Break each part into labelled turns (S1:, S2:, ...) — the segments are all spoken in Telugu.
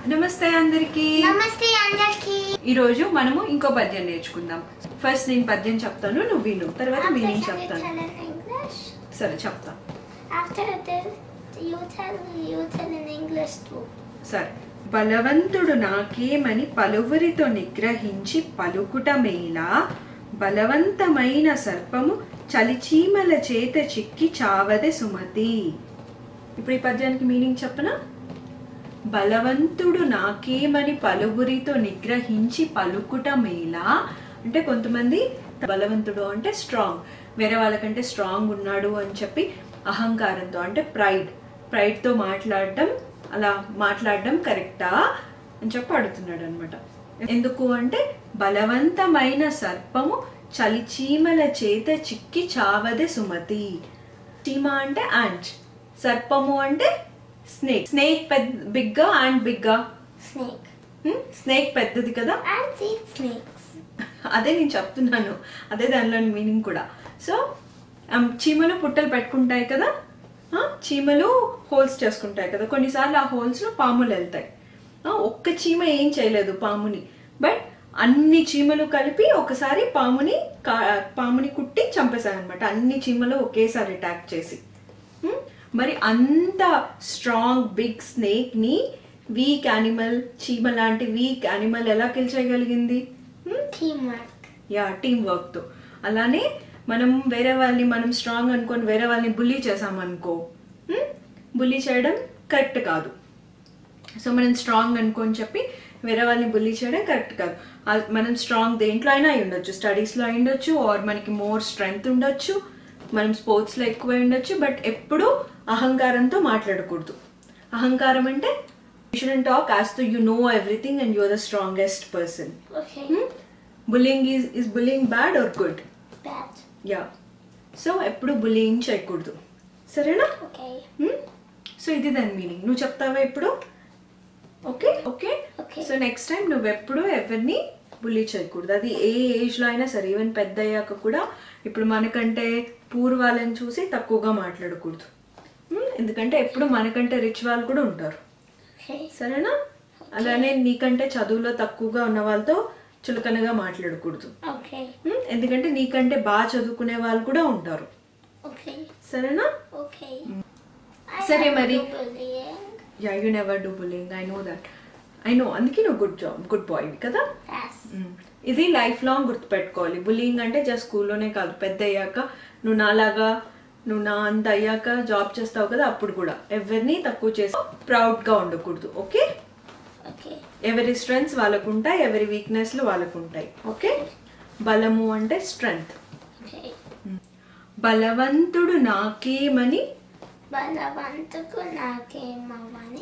S1: నమస్తే అందరికి
S2: నమస్తే అందరికి
S1: ఈరోజు మనము ఇంకో పద్యం నేర్చుకుందాం ఫస్ట్ నేను పద్యం చెప్తాను నువ్వు విను తర్వాత మీనింగ్ చెప్తాను
S2: ఇంగ్లీష్
S1: సరే చెప్తా
S2: after this you tell you tell in English to
S1: సరే బలవంతుడు నాకేమని పలువురితో నిగ్రహించి పలుకుట మేలా బలవంతమైన సర్పము చలిచీమల చేత చిక్కి చావదే సుమతి ఇప్పుడు ఈ పద్యానికి మీనింగ్ చెప్పనా బలవంతుడు నాకేమని పలువురితో నిగ్రహించి పలుకుట మేలా అంటే కొంతమంది బలవంతుడు అంటే స్ట్రాంగ్ వేరే వాళ్ళకంటే స్ట్రాంగ్ ఉన్నాడు అని చెప్పి అహంకారంతో అంటే ప్రైడ్ ప్రైడ్తో మాట్లాడడం అలా మాట్లాడడం కరెక్టా అని చెప్పి అడుగుతున్నాడు అనమాట ఎందుకు అంటే బలవంతమైన సర్పము చలిచీమల చేత చిక్కి చావదే సుమతి చీమ అంటే యాంట్ సర్పము అంటే స్నేక్ స్నేక్ పెద్ద bigger and bigger
S2: snake
S1: snake పెద్దది కదా
S2: అండ్ సీడ్ స్నేక్స్
S1: అదే నేను చెప్తున్నాను అదే దానిలోని మీనింగ్ కూడా సో చీమలు పుట్టలు పెట్టుకుంటాయి కదా ఆ, చీమలు హోల్స్ చేసుకుంటాయి కదా కొన్నిసార్లు ఆ హోల్స్లో పాములు వెళ్తాయి ఆ, ఒక్క చీమ ఏం చేయలేదు పాముని బట్ అన్ని చీమలు కలిపి ఒకసారి పాముని కా- పాముని కుట్టి చంపేశాయి అనమాట అన్ని చీమలు ఒకేసారి అటాక్ చేసి హ్మ్? మరి అంత స్ట్రాంగ్ బిగ్ స్నేక్ ని వీక్ యానిమల్ చీమ లాంటి వీక్ యానిమల్ ఎలా కిల్ చేయగలిగింది హ్మ్?
S2: టీమ్ వర్క్
S1: యా టీం వర్క్తో అలానే మనం వేరే వాళ్ళని మనం స్ట్రాంగ్ అనుకొని వేరే వాళ్ళని బుల్లీ చేసామనుకో బుల్లీ చేయడం కరెక్ట్ కాదు సో మనం స్ట్రాంగ్ అనుకొని చెప్పి వేరే వాళ్ళని బుల్లీ చేయడం కరెక్ట్ కాదు ఆ- మనం స్ట్రాంగ్ దేంట్లో అయినా అయి ఉండొచ్చు స్టడీస్లో అయి ఉండొచ్చు ఆర్ మనకి మోర్ స్ట్రెంగ్త్ ఉండొచ్చు మనం స్పోర్ట్స్లో ఎక్కువ అయి ఉండొచ్చు బట్ ఎప్పుడూ అహంకారంతో మాట్లాడకూడదు అహంకారం అంటే you shouldn't talk as to you know everything and you are the strongest person
S2: okay
S1: bullying is is bullying bad or good
S2: bad
S1: yeah so ఎప్పుడు బుల్లింగ్ చేయకూడదు సరేనా
S2: ఓకే
S1: సో ఇది దాని మీనింగ్ నువ్వు చెప్తావా ఇప్పుడు okay okay
S2: Okay.
S1: So next time నువ్వు ఎప్పుడు ఎవరిని బుల్లీ చేయకూడదు అది ఏ ఏజ్లో అయినా సరే ఈవెన్ పెద్ద అయ్యాక కూడా ఇప్పుడు మనకంటే పూర్వాలను చూసి తక్కువగా మాట్లాడకూడదు Hmm? ఎందుకంటే ఎప్పుడు మనకంటే రిచ్ వాళ్ళు కూడా ఉంటారు
S2: ఓకే
S1: సరేనా అలానే నీకంటే చదువులో తక్కువగా ఉన్న వాళ్ళతో చులకనగా మాట్లాడకూడదు
S2: ఓకే
S1: Hmm? ఎందుకంటే నీకంటే బాగా చదువుకునే వాళ్ళు కూడా ఉంటారు
S2: ఓకే
S1: సరేనా
S2: ఓకే
S1: సరే మరి. Yeah you never do bullying I know that I know అందుకే నువ్వు గుడ్ జాబ్ గుడ్ బాయ్ కదా
S2: Yes.
S1: Mm. ఇది లైఫ్ లాంగ్ గుర్తుపెట్టుకోవాలి బుల్లింగ్ అంటే జస్ట్ స్కూల్లోనే కాదు పెద్ద అయ్యాక నువ్వు నాలాగా నువ్వు నా అంత అయ్యాక జాబ్ చేస్తావు కదా అప్పుడు కూడా ఎవరిని తక్కువ చేసి ప్రౌడ్గా ఉండకూడదు ఓకే
S2: ఓకే
S1: ఎవరి స్ట్రెంగ్స్ వాళ్ళకు ఉంటాయి ఎవరి వీక్నెస్లు వాళ్ళకు ఉంటాయి ఓకే బలము అంటే స్ట్రెంగ్త్
S2: ఓకే
S1: బలవంతుడు నాకేమని
S2: బలవంతుకు నాకేమవని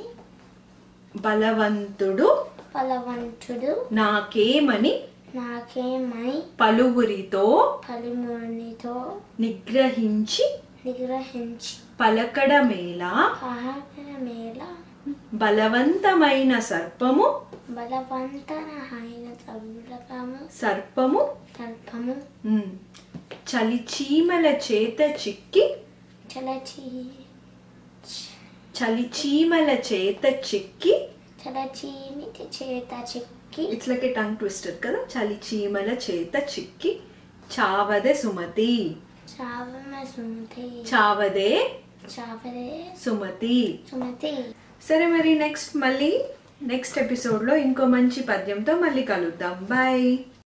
S1: బలవంతుడు
S2: బలవంతుడు
S1: నాకేమని
S2: నాకేమని
S1: పలువురితో
S2: పలిమునితో
S1: నిగ్రహించి
S2: నిగ్రహించి
S1: పలకడమేలా
S2: పహాకర మేళ
S1: బలవంతమైన సర్పము
S2: బలవంతన హైన తగులకము
S1: సర్పము
S2: తల్పము
S1: ఉమ్, చలిచీమల చేత చిక్కి
S2: చలచి
S1: చలిచీమల చేత చిక్కి
S2: చలచీమిటి చేత చిక్కి
S1: it's like a tongue twister కదా చలిచీమల చేత చిక్కి చావదే సుమతి
S2: చావమ సుమతి
S1: చావదే
S2: చావరే
S1: సుమతి
S2: సుమతి
S1: సరే మరి నెక్స్ట్ మళ్ళీ నెక్స్ట్ ఎపిసోడ్లో ఇంకో మంచి పద్యంతో మళ్ళీ కలుద్దాం బాయ్